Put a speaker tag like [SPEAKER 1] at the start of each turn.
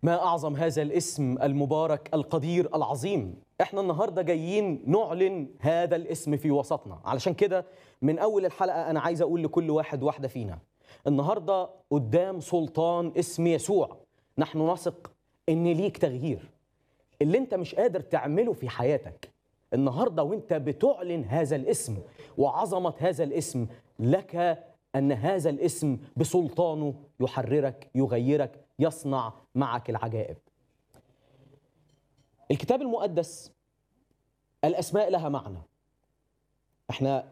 [SPEAKER 1] ما أعظم هذا الاسم المبارك القدير العظيم احنا النهاردة جايين نعلن هذا الاسم في وسطنا علشان كده من أول الحلقة أنا عايز أقول لكل واحد واحدة فينا النهاردة قدام سلطان اسم يسوع نحن نثق إن ليك تغيير اللي انت مش قادر تعمله في حياتك النهارده وانت بتعلن هذا الاسم وعظمه هذا الاسم لك ان هذا الاسم بسلطانه يحررك يغيرك يصنع معك العجائب. الكتاب المقدس الاسماء لها معنى. احنا